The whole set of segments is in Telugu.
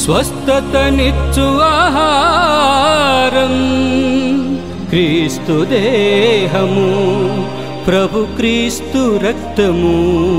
స్వస్థతనిచ్చు ఆహారం క్రీస్తు దేహము ప్రభు క్రీస్తు రక్తము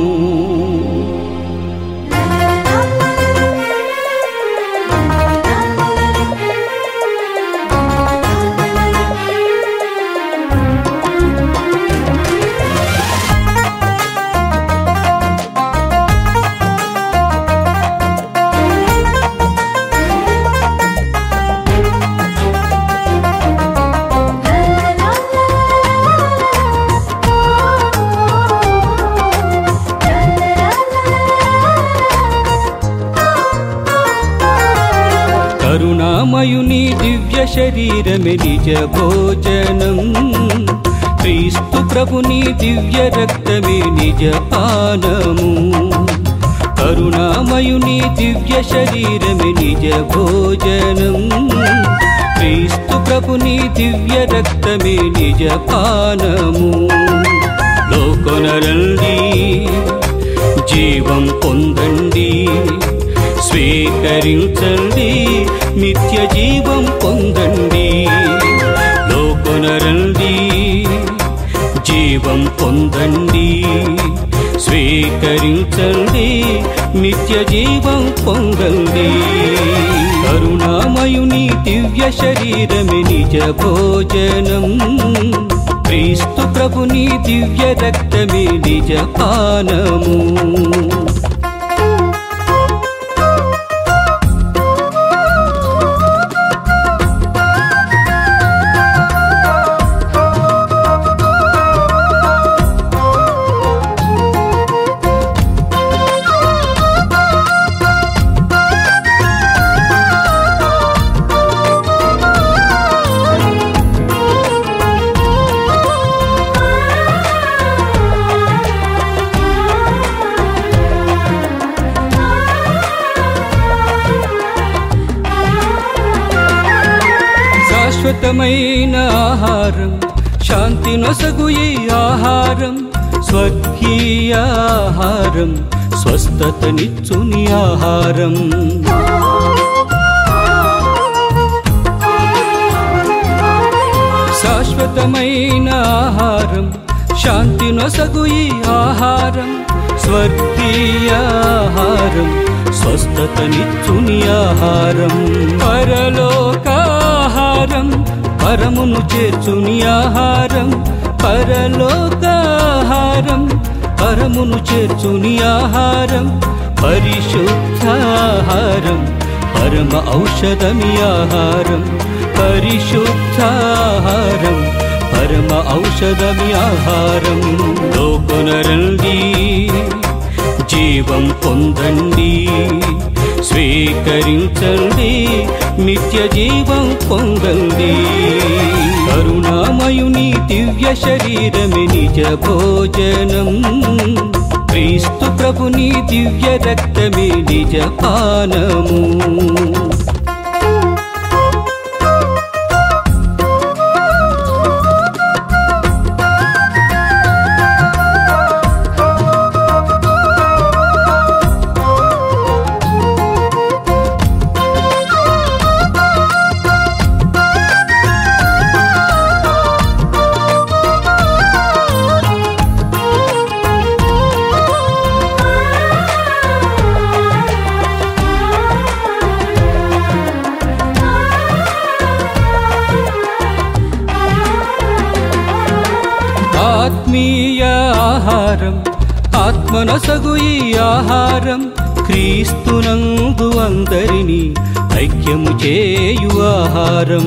కరుణామయుని దివ్య శరీరమే నిజ భోజనం క్రీస్తు ప్రభుని దివ్య రక్తమే నిజ పానము కరుణామయుని దివ్య శరీరమే నిజ భోజనం క్రీస్తు ప్రభుని దివ్య రక్తమే నిజ పానము లోకొనరండి జీవం పొందండి స్వీకరించండి నిత్య జీవం పొందండి లోకొనరండి జీవం పొందండి స్వీకరించండి నిత్య జీవం పొందండి కరుణామయుని దివ్య శరీరమే నిజ భోజనం క్రీస్తు ప్రభుని దివ్య రక్తమే నిజ పానము శాశ్వతమైన ఆహారం శాంతి నొసగు ఈ ఆహారం స్వర్గీయ ఆహారం స్వస్థతనిచ్చుని ఆహారం శాశ్వతమైన ఆహారం శాంతి నొసగు ఈ ఆహారం స్వర్గీయ ఆహారం స్వస్థతనిచ్చుని ఆహారం పరలోకాహారం పరమును చేర్చుని ఆహారం పరలోకాహారం పరమును చేర్చుని ఆహారం పరిశుద్ధాహారం పరమ ఔషధమి ఆహారం పరిశుద్ధాహారం పరమ ఔషధమి ఆహారం లోకొనరండి జీవం పొందండి స్వీకరించండి నిత్య జీవం పొందండి కరుణామయుని దివ్య శరీరమే నిజ భోజనం క్రీస్తు ప్రభుని దివ్య రక్తమే నిజ పానము ఆత్మీయ ఆహారం ఆత్మనసగు ఈ ఆహారం క్రీస్తునందు అందరినీ ఐక్యము చేయు ఆహారం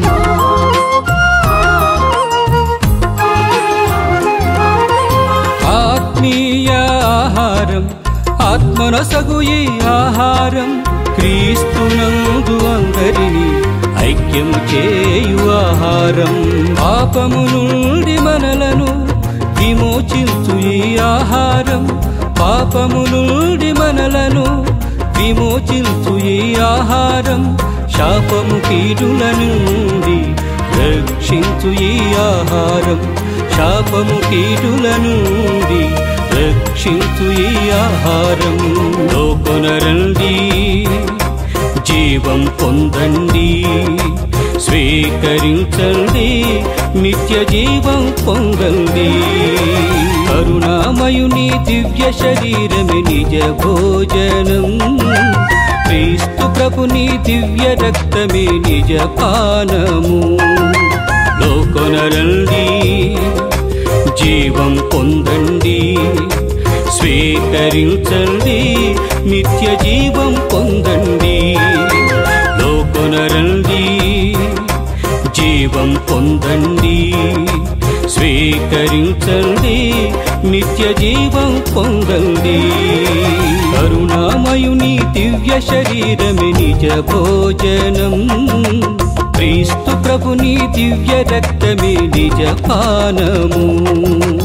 ఆత్మీయ ఆహారం ఆత్మనసగు ఈ ఆహారం క్రీస్తునందు అందరినీ ఐక్యము చేయు ఆహారం పాపము నుండి మనలను విమోచించు ఈ ఆహారం పాపము నుండి మనలను విమోచించు ఈ ఆహారం శాపము కీడుల నుండి రక్షించు ఈ ఆహారం శాపము కీడుల నుండి రక్షించు ఈ ఆహారం లోకొనరండి జీవం పొందండి స్వీకరించండి నిత్య జీవం పొందండి కరుణామయుని దివ్య శరీరమే నిజ భోజనం క్రీస్తు ప్రభుని దివ్య రక్తమే నిజ పానము లోకొనరండి జీవం పొందండి స్వీకరించండి నిత్య జీవం పొందండి లోకొనరండి జీవం పొందండి స్వీకరించండి నిత్య జీవం పొందండి కరుణామయుని దివ్య శరీరమే నిజ భోజనం క్రీస్తు ప్రభుని దివ్య రక్తమే నిజ పానము